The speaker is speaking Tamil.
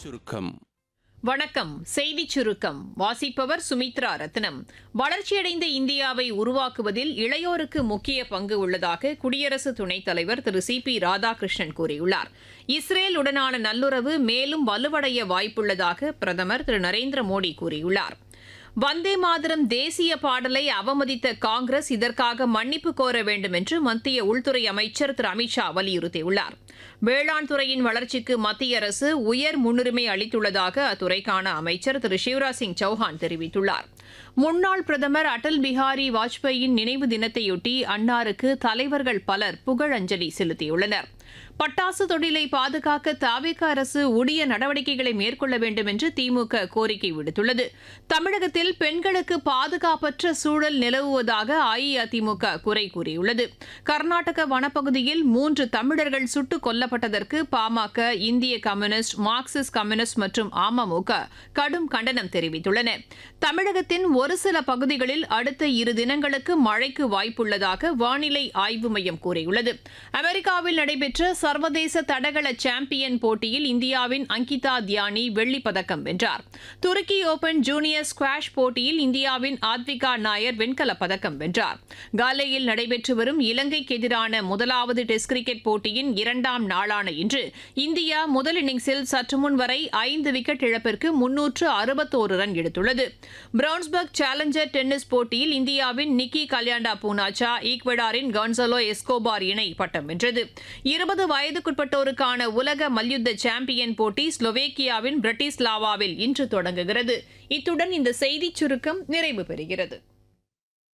சுருக்கம் வணக்கம் செய்திச் சுருக்கம் வாசிப்பவர் சுமித்ரா ரத்னம் வளர்ச்சியடைந்த இந்தியாவை உருவாக்குவதில் இளையோருக்கு முக்கிய பங்கு உள்ளதாக குடியரசு துணைத் தலைவர் திரு சி பி ராதாகிருஷ்ணன் கூறியுள்ளார் இஸ்ரேல் உடனான நல்லுறவு மேலும் வலுவடைய வாய்ப்புள்ளதாக பிரதமர் திரு நரேந்திர மோடி கூறியுள்ளார் வந்தே மாதரம் தேசிய பாடலை அவமதித்த காங்கிரஸ் இதற்காக மன்னிப்பு கோர வேண்டும் என்று மத்திய உள்துறை அமைச்சர் திரு அமித்ஷா வலியுறுத்தியுள்ளார் வேளாண் துறையின் வளர்ச்சிக்கு மத்திய அரசு உயர் முன்னுரிமை அளித்துள்ளதாக அத்துறைக்கான அமைச்சர் திரு சிவராஜ் சிங் சௌஹான் தெரிவித்துள்ளார் முன்னாள் பிரதமர் அடல் பிஹாரி வாஜ்பேயின் நினைவு தினத்தையொட்டி அன்னாருக்கு தலைவர்கள் பலர் புகழஞ்சலி செலுத்தியுள்ளனர் பட்டாசு தொழிலை பாதுகாக்க தாவேக அரசு உரிய நடவடிக்கைகளை மேற்கொள்ள வேண்டும் என்று திமுக கோரிக்கை விடுத்துள்ளது தமிழகத்தில் பெண்களுக்கு பாதுகாப்பற்ற சூழல் நிலவுவதாக அஇஅதிமுக குறை கூறியுள்ளது கர்நாடக வனப்பகுதியில் மூன்று தமிழர்கள் சுட்டுக் கொல்லப்பட்டதற்கு பாமக இந்திய கம்யூனிஸ்ட் மார்க்சிஸ்ட் கம்யூனிஸ்ட் மற்றும் அமமுக கடும் கண்டனம் தெரிவித்துள்ளன தமிழகத்தின் ஒரு சில பகுதிகளில் அடுத்த இரு தினங்களுக்கு மழைக்கு வாய்ப்புள்ளதாக வானிலை ஆய்வு மையம் கூறியுள்ளது அமெரிக்காவில் நடைபெற்ற சர்வதேச தடகள சாம்பியன் போட்டியில் இந்தியாவின் அங்கிதா தியானி வெள்ளிப் பதக்கம் வென்றார் துருக்கி ஓபன் ஜூனியர் ஸ்குவாஷ் போட்டியில் இந்தியாவின் ஆத்விகா நாயர் வெண்கலப் பதக்கம் வென்றார் காலையில் நடைபெற்று வரும் இலங்கைக்கு எதிரான முதலாவது டெஸ்ட் கிரிக்கெட் போட்டியின் இரண்டாம் நாளான இன்று இந்தியா முதல் இன்னிங்ஸில் சற்று முன் வரை ஐந்து விக்கெட் இழப்பிற்கு முன்னூற்று அறுபத்தோரு ரன் எடுத்துள்ளது பிரவுன்ஸ்பர்க் சேலஞ்சர் டென்னிஸ் போட்டியில் இந்தியாவின் நிக்கி கல்யாண்டா பூனாச்சா ஈக்வடாரின் கான்சலோ எஸ்கோபார் இணை பட்டம் வென்றது இருபது வயதுக்குட்பட்டோருக்கான உலக மல்யுத்த சாம்பியன் போட்டி ஸ்லோவேக்கியாவின் பிரிட்டிஸ்லாவாவில் இன்று தொடங்குகிறது இத்துடன் இந்த செய்திச் சுருக்கம் நிறைவு பெறுகிறது